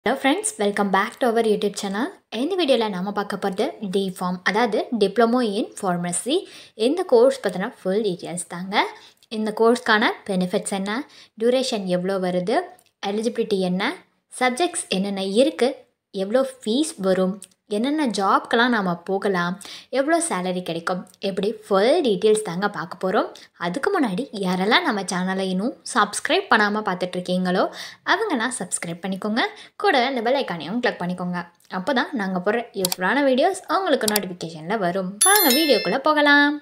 hello friends welcome back to our YouTube channel இந்த வீடியோவில் நாம் பார்க்க போகிறது டி ஃபார்ம் அதாவது டிப்ளமோ இன் ஃபார்மசி இந்த கோர்ஸ் பற்றின ஃபுல் டீட்டெயில்ஸ் தாங்க இந்த கோர்ஸ்க்கான பெனிஃபிட்ஸ் என்ன டியூரேஷன் எவ்வளோ வருது எலிஜிபிலிட்டி என்ன சப்ஜெக்ட்ஸ் என்னென்ன இருக்குது எவ்வளோ ஃபீஸ் வரும் என்னென்ன ஜாப்க்கெலாம் நாம் போகலாம் எவ்வளோ சேலரி கிடைக்கும் எப்படி ஃபுல் டீட்டெயில்ஸ் தாங்க பார்க்க போகிறோம் அதுக்கு முன்னாடி யாரெல்லாம் நம்ம சேனலை இன்னும் சப்ஸ்கிரைப் பண்ணாமல் பார்த்துட்ருக்கீங்களோ அவங்கெல்லாம் சப்ஸ்கிரைப் பண்ணிக்கோங்க கூட இந்த பெல் ஐக்கானையும் கிளிக் பண்ணிக்கோங்க அப்போ தான் நாங்கள் போடுற யூஸ்ஃபுல்லான வீடியோஸ் உங்களுக்கு நோட்டிஃபிகேஷனில் வரும் வாங்க வீடியோக்குள்ளே போகலாம்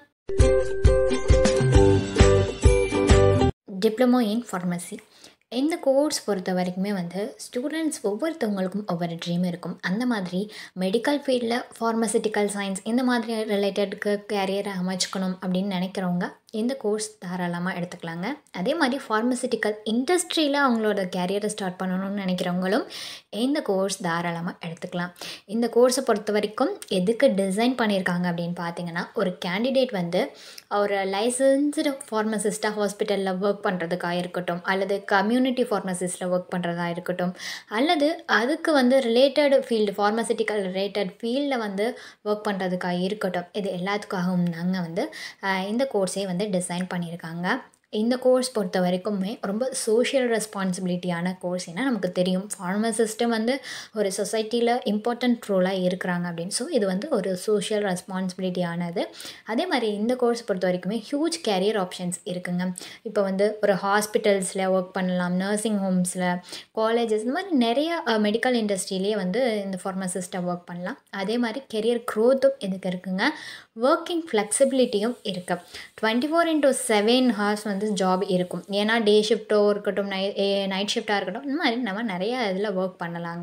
டிப்ளமோ இன் ஃபார்மசி இந்த கோர்ஸ் பொறுத்த வரைக்குமே வந்து ஸ்டூடெண்ட்ஸ் ஒவ்வொருத்தவங்களுக்கும் ஒவ்வொரு ட்ரீம் இருக்கும் அந்த மாதிரி மெடிக்கல் ஃபீல்டில் ஃபார்மசிட்டிக்கல் சயின்ஸ் இந்த மாதிரி ரிலேட்டடுக்கு கேரியரை அமைச்சுக்கணும் அப்படின்னு நினைக்கிறவங்க இந்த கோர்ஸ் தாராளமாக எடுத்துக்கலாங்க அதே மாதிரி ஃபார்மசிட்டிக்கல் இண்டஸ்ட்ரியில் அவங்களோட கேரியரை ஸ்டார்ட் பண்ணணும்னு நினைக்கிறவங்களும் இந்த கோர்ஸ் தாராளமாக எடுத்துக்கலாம் இந்த கோர்ஸை பொறுத்த வரைக்கும் எதுக்கு டிசைன் பண்ணியிருக்காங்க அப்படின்னு பார்த்தீங்கன்னா ஒரு கேண்டிடேட் வந்து ஒரு லைசன்ஸ்டு ஃபார்மசிஸ்ட்டாக ஹாஸ்பிட்டலில் ஒர்க் பண்ணுறதுக்காக இருக்கட்டும் அல்லது கம்யூனிட்டி ஃபார்மசிஸ்ட்டில் ஒர்க் பண்ணுறதா இருக்கட்டும் அல்லது அதுக்கு வந்து ரிலேட்டட் ஃபீல்டு ஃபார்மசிட்டிக்கல் ரிலேட்டட் ஃபீல்டில் வந்து ஒர்க் பண்ணுறதுக்காக இருக்கட்டும் இது எல்லாத்துக்காகவும் நாங்கள் வந்து இந்த கோர்ஸே வந்து டிசைன் பண்ணியிருக்காங்க இந்த கோர்ஸ் பொறுத்த வரைக்குமே ரொம்ப சோஷியல் ரெஸ்பான்சிபிலிட்டியான கோர்ஸ் ஏன்னா நமக்கு தெரியும் ஃபார்மசிஸ்ட்டும் வந்து ஒரு சொசைட்டியில் இம்பார்ட்டண்ட் ரோலாக இருக்கிறாங்க அப்படின்னு ஸோ இது வந்து ஒரு சோஷியல் ரெஸ்பான்சிபிலிட்டியானது அதே மாதிரி இந்த கோர்ஸ் பொறுத்த வரைக்குமே ஹியூஜ் கேரியர் ஆப்ஷன்ஸ் இருக்குங்க இப்போ வந்து ஒரு ஹாஸ்பிட்டல்ஸில் ஒர்க் பண்ணலாம் நர்சிங் ஹோம்ஸில் காலேஜஸ் இந்த மாதிரி நிறைய மெடிக்கல் இண்டஸ்ட்ரியிலே வந்து இந்த ஃபார்மசிஸ்ட்டை ஒர்க் பண்ணலாம் அதே மாதிரி கெரியர் க்ரோத்தும் இதுக்கு இருக்குங்க ஒர்க்கிங் ஃப்ளெக்சிபிலிட்டியும் இருக்குது twenty four into seven hours வந்து ஜாப் இருக்கும் ஏன்னா டே ஷிஃப்ட்டோ இருக்கட்டும் நை நைட் ஷிஃப்டாக இருக்கட்டும் இந்த மாதிரி நம்ம நிறைய இதில் ஒர்க் பண்ணலாங்க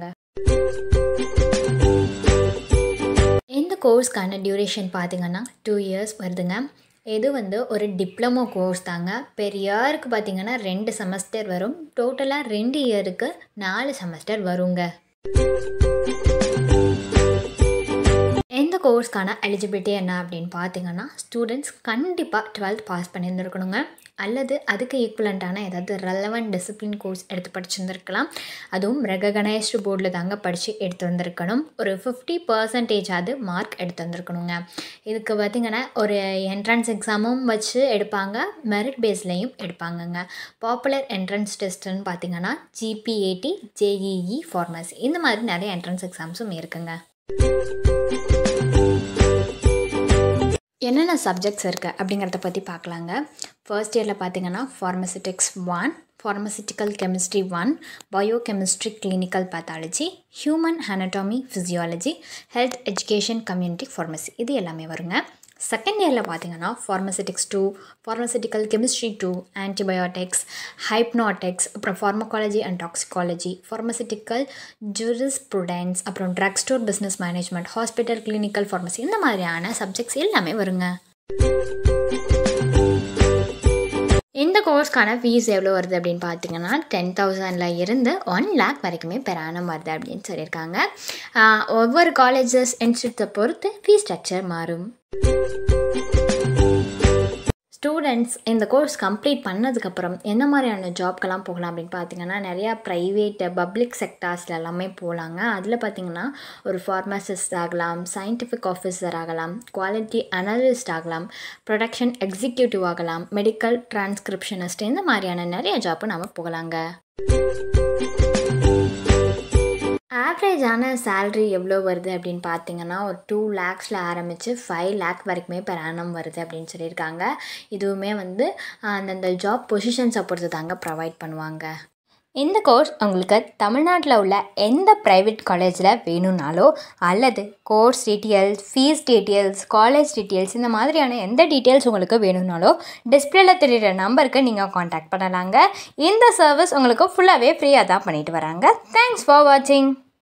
இந்த கோர்ஸ்க்கான டியூரேஷன் பார்த்திங்கன்னா டூ இயர்ஸ் வருதுங்க இது வந்து ஒரு டிப்ளமோ கோர்ஸ் தாங்க பெர் இயருக்கு பார்த்திங்கன்னா ரெண்டு செமஸ்டர் வரும் டோட்டலாக ரெண்டு இயருக்கு நாலு செமஸ்டர் வருங்க எந்த கோர்ஸ்க்கான எலிஜிபிலிட்டி என்ன அப்படின்னு பார்த்தீங்கன்னா ஸ்டூடெண்ட்ஸ் கண்டிப்பாக டுவெல்த் பாஸ் பண்ணியிருந்துருக்கணுங்க அல்லது அதுக்கு ஈக்குவலண்ட்டான ஏதாவது ரெலவெண்ட் டிசிப்ளின் கோர்ஸ் எடுத்து படிச்சிருந்துருக்கலாம் அதுவும் ரெகனைஸ்டு போர்டில் தாங்க படித்து எடுத்து வந்திருக்கணும் ஒரு ஃபிஃப்டி பர்சன்டேஜாவது மார்க் எடுத்து வந்திருக்கணுங்க இதுக்கு பார்த்திங்கன்னா ஒரு என்ட்ரன்ஸ் எக்ஸாமும் வச்சு எடுப்பாங்க மெரிட் பேஸ்லேயும் எடுப்பாங்கங்க பாப்புலர் என்ட்ரன்ஸ் டெஸ்ட்டுன்னு பார்த்திங்கன்னா ஜிபிஏடி ஜேஇஇ ஃபார்மசி இந்த மாதிரி நிறைய என்ட்ரன்ஸ் எக்ஸாம்ஸும் இருக்குங்க என்னென்ன சப்ஜெக்ட்ஸ் இருக்குது அப்படிங்கிறத பற்றி பார்க்கலாங்க ஃபர்ஸ்ட் இயரில் பார்த்தீங்கன்னா pharmaceutics one pharmaceutical chemistry one biochemistry clinical pathology human anatomy physiology health education community pharmacy இது எல்லாமே வருங்க செகண்ட் இயரில் பார்த்தீங்கன்னா pharmaceutics two pharmaceutical chemistry two antibiotics hypnotics அப்புறம் pharmacology and toxicology pharmaceutical jurisprudence அப்புறம் drug store business management hospital clinical pharmacy இந்த மாதிரியான subjects எல்லாமே வருங்க இந்த கோர்ஸ்க்கான ஃபீஸ் எவ்வளோ வருது அப்படின்னு பார்த்தீங்கன்னா டென் தௌசண்டில் இருந்து ஒன் லேக் வரைக்குமே பெர் ஆனம் வருது அப்படின்னு சொல்லியிருக்காங்க ஒவ்வொரு காலேஜஸ் இன்ஸ்டியூட்டை பொறுத்து ஃபீஸ் ஸ்ட்ரக்சர் மாறும் ஸ்டூடெண்ட்ஸ் இந்த கோர்ஸ் கம்ப்ளீட் பண்ணதுக்கப்புறம் என்ன மாதிரியான ஜாப்க்கெல்லாம் போகலாம் அப்படின்னு பார்த்தீங்கன்னா நிறையா ப்ரைவேட் பப்ளிக் செக்டார்ஸில் எல்லாமே போகலாங்க அதில் பார்த்திங்கன்னா ஒரு ஃபார்மசிஸ்ட் ஆகலாம் சயின்டிஃபிக் ஆஃபீஸர் ஆகலாம் குவாலிட்டி அனலிஸ்ட் ஆகலாம் ப்ரொடக்ஷன் எக்ஸிக்யூட்டிவ் ஆகலாம் மெடிக்கல் டிரான்ஸ்கிரிப்ஷனிஸ்ட் இந்த மாதிரியான நிறைய ஜாப்பு நம்ம போகலாங்க ஆவரேஜான சேல்ரி எவ்வளோ வருது அப்படின்னு பார்த்தீங்கன்னா ஒரு டூ லேக்ஸில் ஆரம்பித்து ஃபைவ் லேக் வரைக்குமே பெர் ஆனம் வருது அப்படின்னு சொல்லியிருக்காங்க இதுவுமே வந்து அந்தந்த ஜாப் பொசிஷன்ஸை பொறுத்து தாங்க ப்ரொவைட் பண்ணுவாங்க இந்த கோர்ஸ் உங்களுக்கு தமிழ்நாட்டில் உள்ள எந்த ப்ரைவேட் காலேஜில் வேணும்னாலோ அல்லது course details fee details college details இந்த மாதிரியான எந்த டீட்டெயில்ஸ் உங்களுக்கு வேணும்னாலோ டிஸ்பிளேல தெரிகிற நம்பருக்கு நீங்கள் காண்டாக்ட் பண்ணலாங்க இந்த சர்வீஸ் உங்களுக்கு ஃபுல்லாகவே ஃப்ரீயாக தான் பண்ணிட்டு வராங்க தேங்க்ஸ் ஃபார் வாட்சிங்